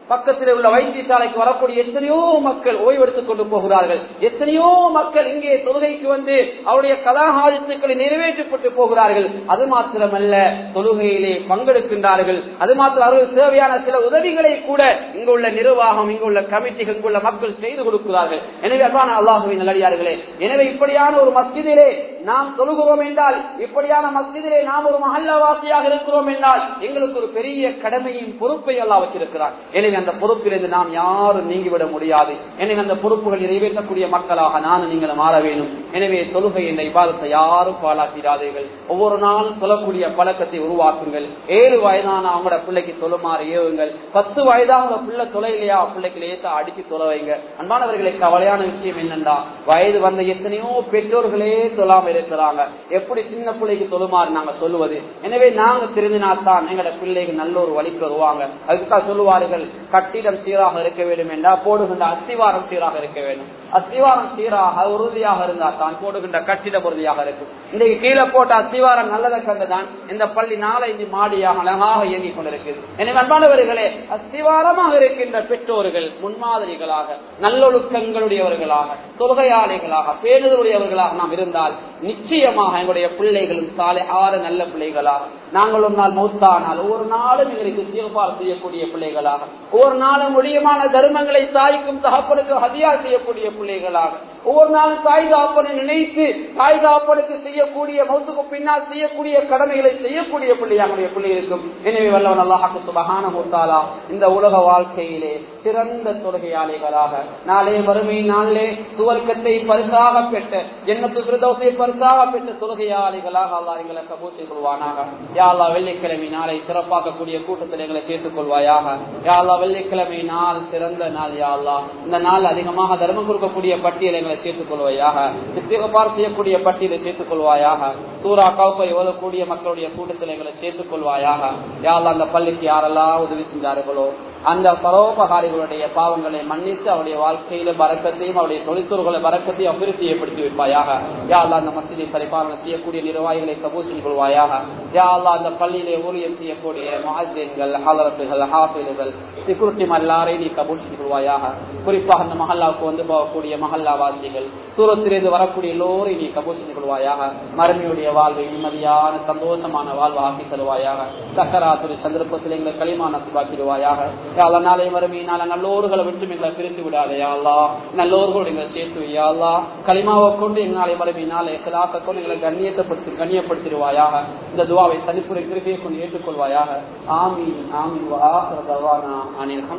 [SPEAKER 1] பக்கத்தில் உள்ள வைத்தியசாலைக்கு வரக்கூடிய எத்தனையோ மக்கள் ஓய்வெடுத்துக் கொண்டு போகிறார்கள் எத்தனையோ மக்கள் இங்கே தொழுகைக்கு வந்து அவருடைய கலாகாலத்துக்களை நிறைவேற்றப்பட்டு போகிறார்கள் அது மாத்திரமல்ல தொழுகையிலே பங்கெடுக்கின்றார்கள் அது மாத்திரம் அவர்களுக்கு தேவையான சில உதவிகளை கூட இங்குள்ள நிர்வாகம் இங்குள்ள கமிட்டிகள் இங்குள்ள மக்கள் செய்து கொடுக்கிறார்கள் எனவே அன்பான அல்லாஹுவின் நல்லடியார்களே எனவே இப்படியான ஒரு மஸ்ஜிதிலே நாம் தொழுகிறோம் என்றால் இப்படியான மஸ்ஜிதிலே நாம் ஒரு மஹல்லவாசியாக இருக்கிறோம் என்றால் எங்களுக்கு ஒரு பெரிய கடமையும் பொறுப்பை அல்லாஹ் வச்சிருக்கிறார் எனவே அந்த பொறுப்பிலிருந்து நாம் யாரும் நீங்கிவிட முடியாது எனவே அந்த பொறுப்புகள் நிறைவேற்றக்கூடிய மக்களாக நானும் நீங்கள் மாற வேண்டும் எனவே தொழுகை என்ற இபாதத்தை யாரும் பாழாக்கிறாதீர்கள் ஒவ்வொரு நாளும் சொல்லக்கூடிய பழக்கத்தை உருவாக்குங்கள் ஏழு வயதான அவங்களோட பிள்ளைக்கு தொழுமாறு ஏவுங்கள் பத்து வயதாக உங்க பிள்ளை தொலைலையா பிள்ளைக்கு லேசா அடிச்சு தொலை வைங்க அன்பானவர்களை கவலையான விஷயம் என்னன்னா வயது வந்த எத்தனையோ பெற்றோர்களே தொழாம இருக்கிறாங்க எப்படி சின்ன பிள்ளைக்கு தொழுமாறு நாங்க சொல்லுவது எனவே நாங்க திருந்தினால்தான் எங்களோட பிள்ளைகள் நல்ல ஒரு வழிக்கு வருவாங்க அதுக்குதான் சொல்லுவார்கள் கட்டிடம் சீராக இருக்க வேண்டும் என்றால் போடுகின்ற அஸ்திவாரம் சீராக இருக்க வேண்டும் அஸ்திவாரம் சீராக உறுதியாக இருந்தால் தான் போடுகின்ற கட்டிடம் உறுதியாக இருக்கும் இன்றைக்கு கீழே போட்ட அஸ்திவாரம் நல்லதை கண்டுதான் இந்த பள்ளி நாலஞ்சு மாடியாக அழகாக இயங்கிக் கொண்டிருக்கிறது எனவே அன்பானவர்களே அஸ்திவாரமாக இருக்கின்ற பெற்றோர்கள் முன்மாதிரிகளாக நல்லொழுக்கங்களுடையவர்களாக தொழுகையாளிகளாக பேணுதலுடையவர்களாக நாம் இருந்தால் நிச்சயமாக எங்களுடைய பிள்ளைகளும் சாலை ஆறு நல்ல பிள்ளைகளாக நாங்கள் ஒரு நாள் மௌத்தானால் ஒவ்வொரு நாளும் எங்களுக்கு தீர்ப்பால் செய்யக்கூடிய பிள்ளைகளாக ஒவ்வொரு நாளும் முடியமான தர்மங்களை தாய்க்கும் தகப்பனுக்கு ஹதியா செய்யக்கூடிய பிள்ளைகளாக ஒவ்வொரு நாளும் தாய் தாப்பனை நினைத்து தாய் தாப்பனுக்கு செய்யக்கூடிய மௌத்துக்கு பின்னால் செய்யக்கூடிய கடமைகளை செய்யக்கூடிய பிள்ளையாங்களுடைய பிள்ளைகளுக்கும் எனவே வல்லவன் அல்லாஹாக்கு சுபகான மூத்தாலா இந்த உலக வாழ்க்கையிலே சிறந்த தொழுகையாளிகளாக நாளே வறுமை நாளிலே சுவர்க்கத்தை பரிசாக பெற்ற எண்ணத்து விருதத்தை பரிசாக பெற்ற தொழுகையாளிகளாக அல்லாஹ் எங்களை கபூர் செய்து கொள்வானாக யா அல்லா வெள்ளிக்கிழமை நாளை சிறப்பாக்கக்கூடிய கூட்டத்தில் எங்களை சேர்த்துக் கொள்வாயாக யா அல்லா வெள்ளிக்கிழமை நாள் சிறந்த நாள் யா அல்லா இந்த நாள் அதிகமாக தர்மம் கொடுக்கக்கூடிய பட்டியலை எங்களை சேர்த்துக் கொள்வாயாக இஸ்திகபார் செய்யக்கூடிய பட்டியலை சேர்த்துக் கொள்வாயாக சூரா கவுப்பை ஓதக்கூடிய மக்களுடைய கூட்டத்தில் எங்களை சேர்த்துக் கொள்வாயாக யா அல்லா அந்த பள்ளிக்கு யாரெல்லாம் உதவி செஞ்சார்களோ அந்த பரோபகாரிகளுடைய பாவங்களை மன்னித்து அவருடைய வாழ்க்கையில பறக்கத்தையும் அவருடைய தொழிற்துறைகளை பறக்கத்தையும் அபிவிருத்தி ஏற்படுத்தி வைப்பாயாக யா அல்லா அந்த மசிதை பரிபாலனை செய்யக்கூடிய நிர்வாகிகளை கபூசின் கொள்வாயாக யா அல்லா அந்த பள்ளியிலே ஊழியம் செய்யக்கூடிய மாஜன்கள் ஹாலரத்துகள் ஹாஃபில்கள் செக்யூரிட்டி எல்லாரையும் நீ கபூசின் கொள்வாயாக குறிப்பாக அந்த மஹல்லாவுக்கு வந்து போகக்கூடிய மஹல்லாவாசிகள் தூரத்திலிருந்து வரக்கூடிய எல்லோரையும் நீ கபூசின் கொள்வாயாக மருமையுடைய வாழ்வை நிம்மதியான சந்தோஷமான வாழ்வு ஆக்கி தருவாயாக சக்கராத்துறை சந்தர்ப்பத்தில் எங்களை களிமான சுபாக்கிடுவாயாக யாழ்லா நாளை மறுமையினால நல்லோர்களை விட்டு எங்களை பிரிந்து விடாதே யாழ்லா நல்லோர்களோடு எங்களை சேர்த்து வையாள்லா களிமாவை கொண்டு எங்கள் நாளை மறுமையினால எங்களாக்க கொண்டு எங்களை கண்ணியத்தைப்படுத்தி கண்ணியப்படுத்திடுவாயாக இந்த துவாவை தனிப்புரை கிருபியை கொண்டு ஏற்றுக்கொள்வாயாக ஆமீன் ஆமீன் வா ஆஹிர தவானா அனில்